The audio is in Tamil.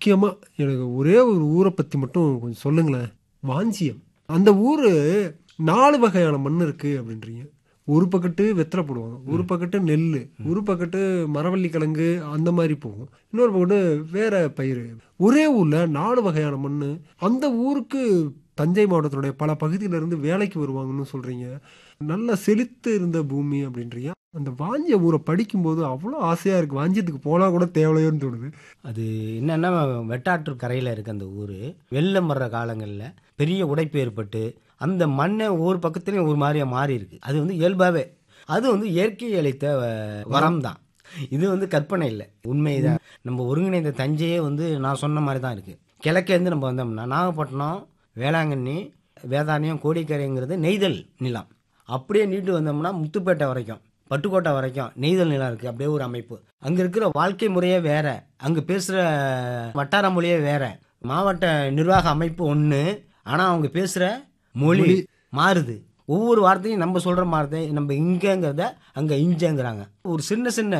முக்கியமா எனக்கு ஒரே ஒரு ஊரை பத்தி மட்டும் கொஞ்சம் சொல்லுங்களேன் வாஞ்சியம் அந்த ஊரு நாலு வகையான மண் இருக்கு அப்படின்றீங்க ஒரு பக்கத்து வெத்தலை போடுவாங்க ஒரு பக்கத்து நெல் ஒரு பக்கத்து மரவள்ளி கிழங்கு அந்த மாதிரி போகும் இன்னொரு பக்கத்து வேற பயிர் ஒரே ஊர்ல நாலு வகையான மண் அந்த ஊருக்கு தஞ்சை மாவட்டத்தினுடைய பல பகுதியில இருந்து வேலைக்கு வருவாங்கன்னு சொல்றீங்க நல்ல செழித்து இருந்த பூமி அப்படின்றீங்க அந்த வாஞ்சிய ஊரை படிக்கும்போது அவ்வளோ ஆசையா இருக்கு வாஞ்சியத்துக்கு போனா கூட தேவையோன்னு தோணுது அது என்னன்னா வெட்டாற்று கரையில் இருக்க அந்த ஊர் வெள்ளம் வர்ற காலங்களில் பெரிய உடைப்பு ஏற்பட்டு அந்த மண்ணை ஒவ்வொரு பக்கத்துலையும் ஒரு மாதிரியா மாறி இருக்கு அது வந்து இயல்பாகவே அது வந்து இயற்கை அளித்த அஹ், வரம் தான் இது வந்து கற்பனை இல்லை உண்மைதான் நம்ம ஒருங்கிணைந்த தஞ்சையே வந்து நான் சொன்ன மாதிரி தான் இருக்கு கிழக்கேருந்து நம்ம வந்தோம்னா நாகப்பட்டினம் வேளாங்கண்ணி வேதாரண்யம் கோடிக்கரைங்கிறது நெய்தல் நிலம் அப்படியே நீட்டு வந்தோம்னா முத்துப்பேட்டை வரைக்கும் பட்டுக்கோட்டை வரைக்கும் நெய்தல் நிலம் இருக்குது அப்படியே ஒரு அமைப்பு அங்கே இருக்கிற வாழ்க்கை முறையே வேற அங்கே பேசுகிற வட்டார மொழியே வேற மாவட்ட நிர்வாக அமைப்பு ஒன்று ஆனால் அவங்க பேசுகிற மொழி மாறுது ஒவ்வொரு வார்த்தையும் நம்ம சொல்கிற வார்த்தை நம்ம இங்கங்கிறத அங்கே இஞ்சங்கிறாங்க ஒரு சின்ன சின்ன